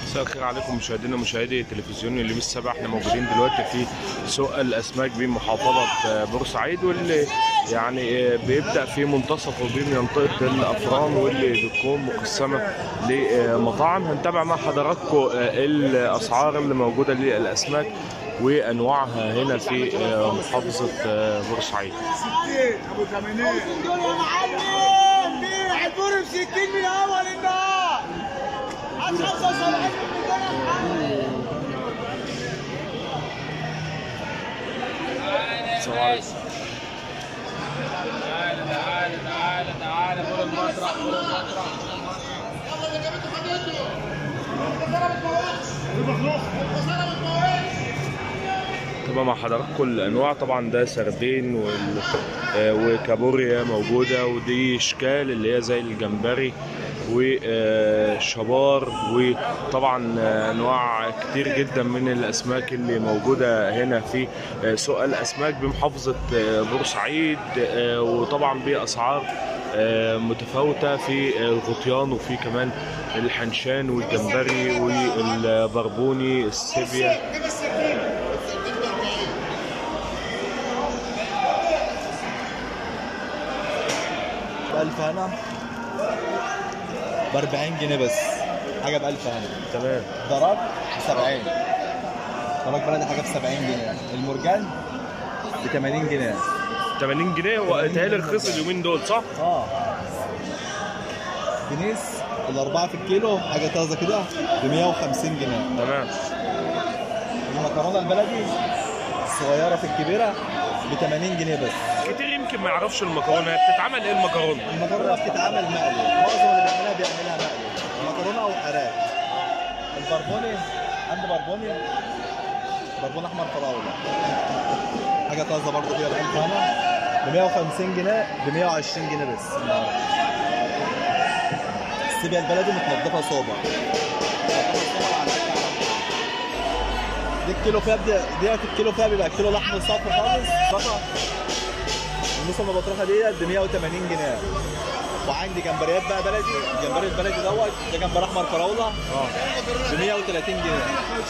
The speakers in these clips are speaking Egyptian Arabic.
مساء الخير عليكم مشاهدينا مشاهدي تلفزيون اللي السبع احنا موجودين دلوقتي في سوق الاسماك بمحافظه بورسعيد واللي يعني بيبدا في منتصف وبين منطقه الافران واللي بتكون مقسمه لمطاعم هنتابع مع حضراتكم الاسعار اللي موجوده للاسماك وانواعها هنا في محافظه بورسعيد ابو 80 دول يا معلم بيع البور ب 60 من اول النهار هات 75 من دول يا معلم السلام عليكم تعالى تعالى تعالى تعالى فوق المسرح فوق المسرح طبعا مع حضراتكم الانواع طبعا ده سردين وال... آه، وكابوريا موجوده ودي اشكال اللي هي زي الجمبري وشبار وطبعا آه، انواع كتير جدا من الاسماك اللي موجوده هنا في آه، سوق الاسماك بمحافظه آه، بورسعيد آه، وطبعا باسعار آه، متفاوته في الغطيان وفي كمان الحنشان والجمبري والبربوني السيبيا بألف هنا ب 40 جنيه بس حاجة ب 1000 هنا تمام ضرب ب 70 سمك بلدي حاجة ب 70 جنيه المرجان ب 80 جنيه 80 جنيه وقتها رخيص اليومين دول صح؟ اه جنيس الأربعة في الكيلو حاجة طازة كده ب 150 جنيه تمام المكرونة البلدي الصغيرة في الكبيرة ب 80 جنيه بس كتير يمكن ما يعرفش المكرونه هي بتتعمل ايه المكرونه؟ المكرونه بتتعمل مقلي معظم اللي بيعملها بيعملها مقلي مكرونه او حراق البربوني عندي بربوني بربون احمر فراوله حاجه طازه برضه كده ب 1000 هنا ب 150 جنيه ب 120 جنيه بس النهارده السيبيا البلدي متنضفه صوبه دي الكيلو فيها دي ديت الكيلو فيها بيبقى كيلو لحم صافي خالص صفا النص اللي بطرحها ديت ب 180 جنيه وعندي جمبريات بقى بلدي الجمبري البلدي دوت ده جمبري احمر فراوله اه ب 130 جنيه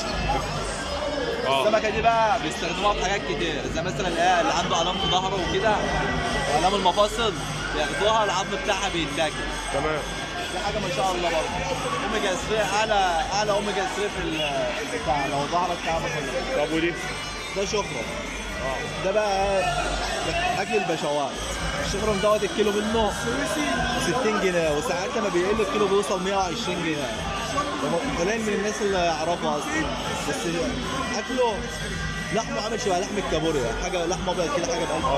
اه السمكه دي بقى بيستخدموها في حاجات كتير زي مثلا ايه اللي عنده الام في ظهره وكده والام المفاصل بياخدوها العظم بتاعها بيتاكل تمام دي حاجه ما شاء الله برضه اوميجا 3 اعلى اعلى اوميجا 3 في ال- بتاع لو ظهرك تعبك ولا طب ودي؟ ده شخرم ده بقى اكل البشوات الشخرم دوت الكيلو منه 60 جنيه وساعات لما بيقل الكيلو بيوصل 120 جنيه هم قليل من الناس اللي يعرفوا اصلا بس اكله لحمه عامل شبه لحم الكابوريا حاجه لحمه ابيض كده حاجه ب 1000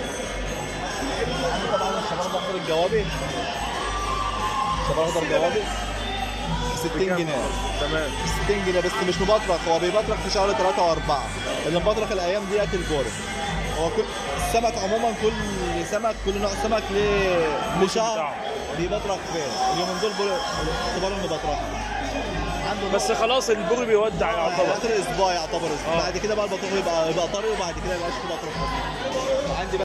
عندي طبعا الشباب الاخضر الجوابي الشباب الاخضر الجوابي 60 جنيه تمام 60 جنيه بس مش مبطرخ هو بيبطرخ في شهر 3 و4 اللي مبطرخ الايام ديت البوري هو كل السمك عموما كل سمك كل نوع سمك ليه لشهر بتاعه. بيبطرخ فين اليومين دول بوري اختبار المبطرخه عنده بس خلاص البوري بيودع يعتبر اخر اسبوع يعتبر اسبوع آه. بعد كده بقى البطرخ يبقى يبقى طري وبعد كده يبقاش في بطرخ